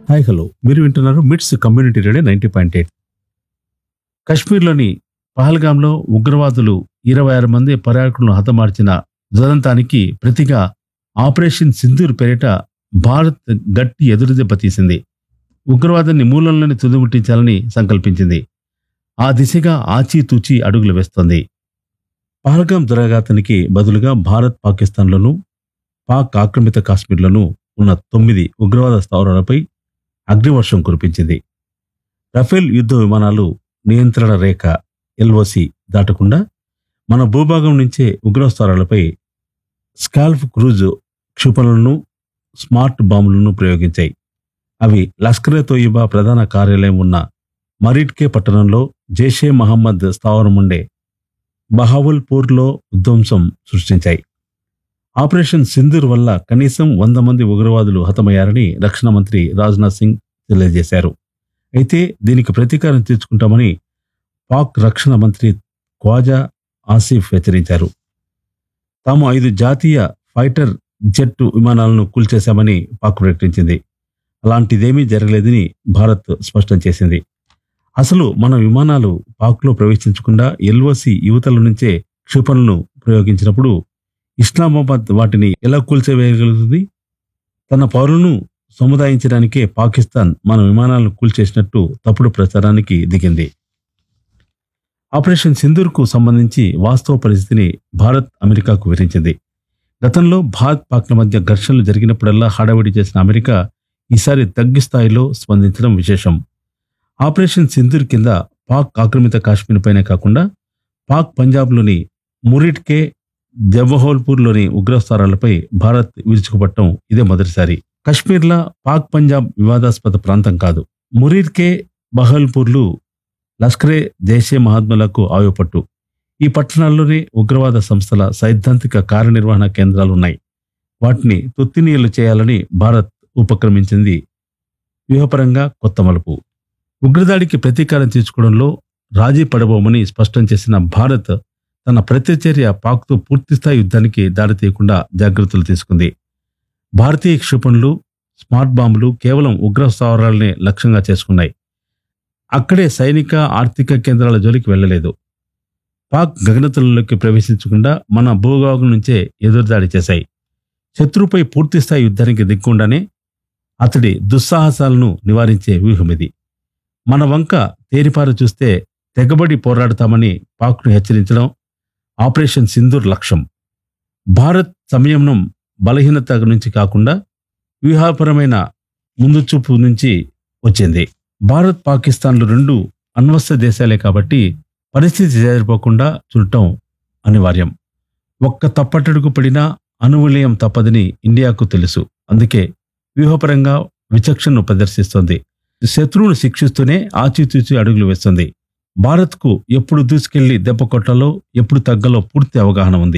hi hello మీరు వింటున్నారు MITS community radio ninety point eight కశ్మీర్లోని పహల్గాంలో ఉగ్రవాదులు ఇరవై ఆరు మంది పర్యాటకులను హతమార్చిన దురంతానికి ప్రతిగా ఆపరేషన్ సింధూర్ పేరిట భారత్ గట్టి ఎదురుదెబ్బ తీసింది ఉగ్రవాదాన్ని మూలంలోనే తుదిముట్టించాలని సంకల్పించింది ఆ దిశగా ఆచితూచి అడుగులు వేస్తోంది పహల్గాం దురాఘాతానికి బదులుగా భారత్ పాకిస్తాన్లోనూ పాక్ ఆక్రమిత కాశ్మీర్లోనూ ఉన్న తొమ్మిది ఉగ్రవాద స్థావరాలపై అగ్నివర్షం కురిపించింది రఫేల్ యుద్ధ విమానాలు నియంత్రణ రేఖ ఎల్ఓసి దాటకుండా మన భూభాగం నుంచే ఉగ్రస్థావరాలపై స్కాల్ఫ్ క్రూజ్ క్షిపణులను స్మార్ట్ బాంబులను ప్రయోగించాయి అవి లష్కరే తోయిబా ప్రధాన కార్యాలయం ఉన్న మరిట్కే పట్టణంలో జైషే మహమ్మద్ స్థావరం ఉండే బహావుల్పూర్లో విధ్వంసం సృష్టించాయి ఆపరేషన్ సింధూర్ వల్ల కనీసం వంద మంది ఉగ్రవాదులు హతమయ్యారని రక్షణ మంత్రి రాజ్నాథ్ సింగ్ తెలియజేశారు అయితే దీనికి ప్రతీకారం తీర్చుకుంటామని పాక్ రక్షణ మంత్రి ఖ్వాజా ఆసిఫ్ హెచ్చరించారు తాము ఐదు జాతీయ ఫైటర్ జెట్ విమానాలను కూల్చేశామని పాక్ ప్రకటించింది అలాంటిదేమీ జరగలేదని భారత్ స్పష్టం చేసింది అసలు మన విమానాలు పాక్లో ప్రవేశించకుండా ఎల్ఓసి యువతల నుంచే క్షిపణులను ప్రయోగించినప్పుడు ఇస్లామాబాద్ వాటిని ఎలా కూల్చివేయగలుగుతుంది తన పౌరులను సముదాయించడానికే పాకిస్తాన్ మన విమానాలను కూల్చేసినట్టు తప్పుడు ప్రచారానికి దిగింది ఆపరేషన్ సింధూర్కు సంబంధించి వాస్తవ పరిస్థితిని భారత్ అమెరికాకు వివరించింది గతంలో భారత్ పాక్ల మధ్య ఘర్షణలు జరిగినప్పుడల్లా హడావిడి చేసిన అమెరికా ఈసారి తగ్గి స్థాయిలో స్పందించడం విశేషం ఆపరేషన్ సింధూర్ కింద పాక్ ఆక్రమిత కాశ్మీర్ పైనే కాకుండా పాక్ పంజాబ్లోని మురిట్కే జవహోల్పూర్లోని ఉగ్రస్థానాలపై భారత్ విరుచుకుపట్టడం ఇదే మొదటిసారి కశ్మీర్లా పాక్ పంజాబ్ వివాదాస్పద ప్రాంతం కాదు మురీర్కే బహల్పూర్లు లష్కరే జైషే మహాత్మలకు ఆయుపట్టు ఈ పట్టణాల్లోనే ఉగ్రవాద సంస్థల సైద్ధాంతిక కార్యనిర్వహణ కేంద్రాలున్నాయి వాటిని తొత్తినీయలు చేయాలని భారత్ ఉపక్రమించింది వ్యూహపరంగా కొత్త మలుపు ఉగ్రదాడికి ప్రతీకారం తీర్చుకోవడంలో రాజీ పడబోమని స్పష్టం చేసిన భారత్ తన ప్రత్యచర్య పాక్తో పూర్తిస్థాయి యుద్ధానికి దారితీయకుండా జాగ్రత్తలు తీసుకుంది భారతీయ క్షిపణులు స్మార్ట్ బాంబులు కేవలం ఉగ్ర స్థావరాలనే లక్ష్యంగా చేసుకున్నాయి అక్కడే సైనిక ఆర్థిక కేంద్రాల జోలికి వెళ్ళలేదు పాక్ గగనతలంలోకి ప్రవేశించకుండా మన భూభాగం నుంచే ఎదురుదాడి చేశాయి శత్రుపై పూర్తిస్థాయి యుద్ధానికి దిక్కుండానే అతడి దుస్సాహసాలను నివారించే వ్యూహమిది మన వంక తేరిపార చూస్తే తెగబడి పోరాడతామని పాక్ను హెచ్చరించడం ఆపరేషన్ సింధూర్ లక్ష్యం భారత్ సంయమనం బలహీనత నుంచి కాకుండా వ్యూహపరమైన ముందు చూపు నుంచి వచ్చింది భారత్ పాకిస్తాన్లు రెండు అణ్వస్త్ర దేశాలే కాబట్టి పరిస్థితి చేరిపోకుండా చూడటం అనివార్యం ఒక్క తప్పటడుగు పడినా అనువలయం తప్పదని ఇండియాకు తెలుసు అందుకే వ్యూహపరంగా విచక్షణను ప్రదర్శిస్తోంది శత్రువును శిక్షిస్తూనే ఆచితూచి అడుగులు వేస్తుంది భారత్కు ఎప్పుడు దూసుకెళ్లి దెబ్బ కొట్టాలో ఎప్పుడు తగ్గలో పూర్తి అవగాహన ఉంది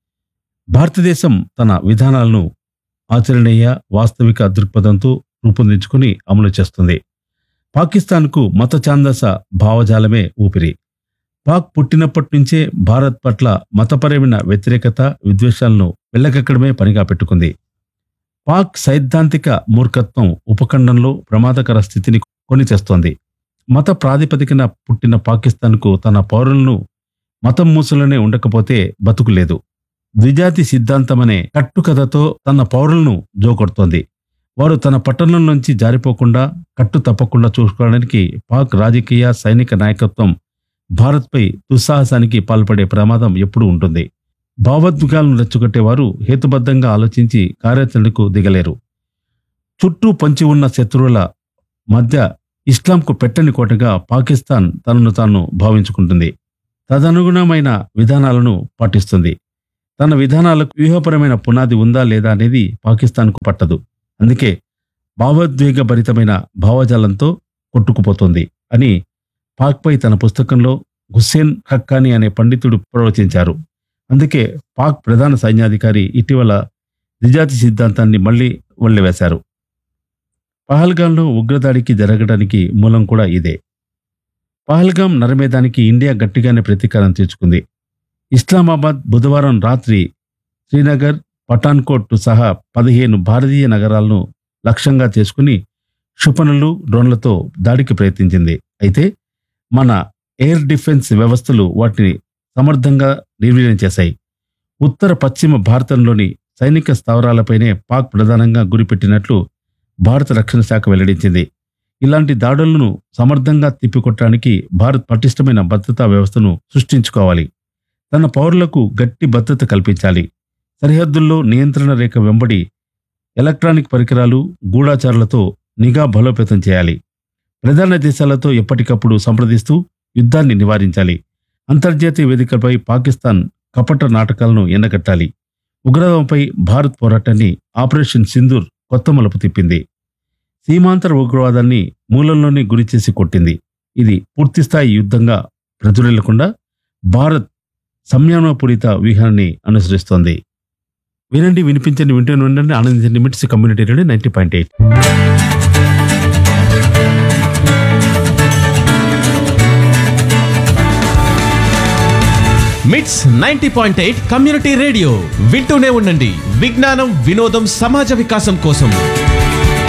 భారతదేశం తన విధానాలను ఆచరణీయ వాస్తవిక దృక్పథంతో రూపొందించుకుని అమలు చేస్తుంది పాకిస్తాన్కు మత ఛాందస భావజాలమే ఊపిరి పాక్ పుట్టినప్పటి నుంచే భారత్ పట్ల మతపరమైన వ్యతిరేకత విద్వేషాలను వెళ్ళకెక్కడమే పనిగా పెట్టుకుంది పాక్ సైద్ధాంతిక మూర్ఖత్వం ఉపఖండంలో ప్రమాదకర స్థితిని కొని తెస్తోంది మత ప్రాతిపదికన పుట్టిన పాకిస్తాన్కు తన పౌరులను మతం మూసలోనే ఉండకపోతే బతుకులేదు ద్విజాతి సిద్ధాంతమనే కట్టుకథతో తన పౌరులను జోకొడుతోంది వారు తన పట్టణం నుంచి జారిపోకుండా కట్టు తప్పకుండా చూసుకోవడానికి పాక్ రాజకీయ సైనిక నాయకత్వం భారత్పై దుస్సాహసానికి పాల్పడే ప్రమాదం ఎప్పుడూ ఉంటుంది భావోద్వేగాలను రెచ్చగొట్టేవారు హేతుబద్ధంగా ఆలోచించి కార్యాచరణకు దిగలేరు చుట్టూ పొంచి ఉన్న శత్రువుల మధ్య ఇస్లాంకు పెట్టని కోటగా పాకిస్తాన్ తనను తాను భావించుకుంటుంది తదనుగుణమైన విధానాలను పాటిస్తుంది తన విధానాలకు వ్యూహపరమైన పునాది ఉందా లేదా అనేది పాకిస్తాన్కు పట్టదు అందుకే భావోద్వేగభరితమైన భావజాలంతో కొట్టుకుపోతుంది అని పాక్పై తన పుస్తకంలో హుస్సేన్ హక్కాని అనే పండితుడు ప్రవచించారు అందుకే పాక్ ప్రధాన సైన్యాధికారి ఇటీవల ద్విజాతి సిద్ధాంతాన్ని మళ్లీ వల్లెవేశారు పహల్గాంలో ఉగ్రదాడికి జరగడానికి మూలం కూడా ఇదే పహల్గాం నరమేదానికి ఇండియా గట్టిగానే ప్రతీకారం తీర్చుకుంది ఇస్లామాబాద్ బుధవారం రాత్రి శ్రీనగర్ పఠాన్కోట్ సహా పదిహేను భారతీయ నగరాలను లక్ష్యంగా చేసుకుని క్షిపణులు డ్రోన్లతో దాడికి ప్రయత్నించింది అయితే మన ఎయిర్ డిఫెన్స్ వ్యవస్థలు వాటిని సమర్థంగా నిర్వీర్యం చేశాయి ఉత్తర పశ్చిమ భారతంలోని సైనిక స్థావరాలపైనే పాక్ ప్రధానంగా గురిపెట్టినట్లు భారత రక్షణ శాఖ వెల్లడించింది ఇలాంటి దాడులను సమర్థంగా తిప్పికొట్టడానికి భారత్ పటిష్టమైన భద్రతా వ్యవస్థను సృష్టించుకోవాలి తన పౌరులకు గట్టి భద్రత కల్పించాలి సరిహద్దుల్లో నియంత్రణ రేఖ వెంబడి ఎలక్ట్రానిక్ పరికరాలు గూఢాచారులతో నిఘా బలోపేతం చేయాలి ప్రధాన దేశాలతో ఎప్పటికప్పుడు సంప్రదిస్తూ యుద్ధాన్ని నివారించాలి అంతర్జాతీయ వేదికపై పాకిస్తాన్ కపట నాటకాలను ఎండగట్టాలి ఉగ్రవాదంపై భారత్ పోరాటాన్ని ఆపరేషన్ సింధూర్ కొత్త మలుపు తిప్పింది సీమాంతర ఉగ్రవాదాన్ని మూలంలోనే గురిచేసి కొట్టింది ఇది పూర్తిస్థాయి యుద్ధంగా ప్రజ్వరిల్లకుండా భారత్ సంయమనపూరిత వ్యూహాన్ని అనుసరిస్తోంది వినండి వినిపించండి వింటూనే ఉండండి ఆనందించండి MITS community radio ninety point eight MITS ninety point eight community radio వింటూనే ఉండండి విజ్ఞానం వినోదం సమాజ వికాసం కోసం